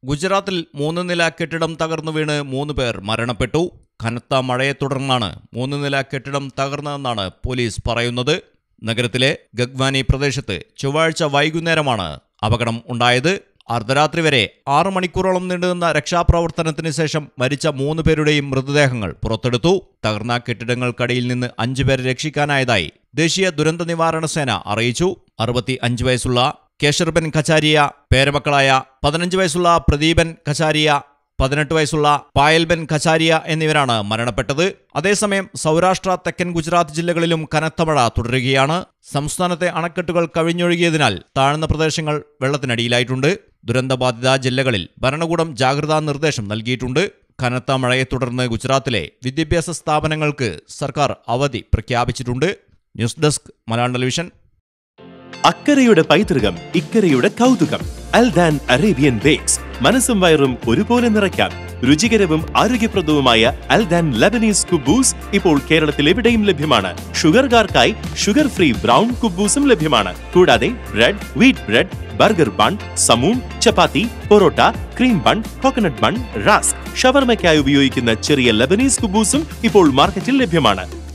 ഗുജറാത്തിൽ മൂന്ന് നില കെട്ടിടം തകർന്നു വീണ് മൂന്ന് പേർ മരണപ്പെട്ടു കനത്ത മഴയെ തുടർന്നാണ് മൂന്ന് നില കെട്ടിടം തകർന്നതെന്നാണ് പോലീസ് പറയുന്നത് നഗരത്തിലെ ഗഗ്വാനി പ്രദേശത്ത് ചൊവ്വാഴ്ച വൈകുന്നേരമാണ് അപകടം ഉണ്ടായത് അർദ്ധരാത്രി വരെ ആറു മണിക്കൂറോളം നീണ്ടുനിന്ന രക്ഷാപ്രവർത്തനത്തിന് ശേഷം മരിച്ച മൂന്ന് പേരുടെയും മൃതദേഹങ്ങൾ പുറത്തെടുത്തു തകർന്ന കെട്ടിടങ്ങൾക്കടിയിൽ നിന്ന് അഞ്ചു പേരെ രക്ഷിക്കാനായതായി ദേശീയ ദുരന്ത നിവാരണ സേന അറിയിച്ചു അറുപത്തി അഞ്ച് വയസ്സുള്ള കേശർബൻ കച്ചാരിയ പേരമക്കളായ പതിനഞ്ച് വയസ്സുള്ള പ്രദീപൻ കച്ചാരിയ പതിനെട്ട് വയസ്സുള്ള പായൽബൻ ഖച്ചാരിയ എന്നിവരാണ് മരണപ്പെട്ടത് അതേസമയം സൗരാഷ്ട്ര തെക്കൻ ഗുജറാത്ത് ജില്ലകളിലും കനത്ത മഴ തുടരുകയാണ് സംസ്ഥാനത്തെ അണക്കെട്ടുകൾ കവിഞ്ഞൊഴുകിയതിനാൽ താഴ്ന്ന പ്രദേശങ്ങൾ വെള്ളത്തിനടിയിലായിട്ടുണ്ട് ദുരന്തബാധിത ജില്ലകളിൽ ഭരണകൂടം ജാഗ്രതാ നിർദ്ദേശം നൽകിയിട്ടുണ്ട് കനത്ത മഴയെ തുടർന്ന് ഗുജറാത്തിലെ വിദ്യാഭ്യാസ സ്ഥാപനങ്ങൾക്ക് സർക്കാർ അവധി പ്രഖ്യാപിച്ചിട്ടുണ്ട് ന്യൂസ് ഡെസ്ക് മലയാളം ടെലിവിഷൻ അക്കരയുടെ പൈതൃകം ഇക്കരയുടെ കൗതുകം അൽദാൻ അറേബ്യൻ ബേക്സ് മനസ്സും വയറും ഒരുപോലെ നിറയ്ക്കാം രുചികരവും ആരോഗ്യപ്രദവുമായ അൽദാൻ ലബനീസ് കുബൂസ് ഇപ്പോൾ കേരളത്തിൽ എവിടെയും ലഭ്യമാണ് ഷുഗർകാർക്കായി ഷുഗർ ഫ്രീ ബ്രൗൺ കുബൂസും ലഭ്യമാണ് കൂടാതെ bread wheat bread burger bun സമൂൺ chapati parotta cream bun coconut bun rusk ഷവർമയ്ക്കായി ഉപയോഗിക്കുന്ന ചെറിയ ലബനീസ് കുബൂസും ഇപ്പോൾ മാർക്കറ്റിൽ ലഭ്യമാണ്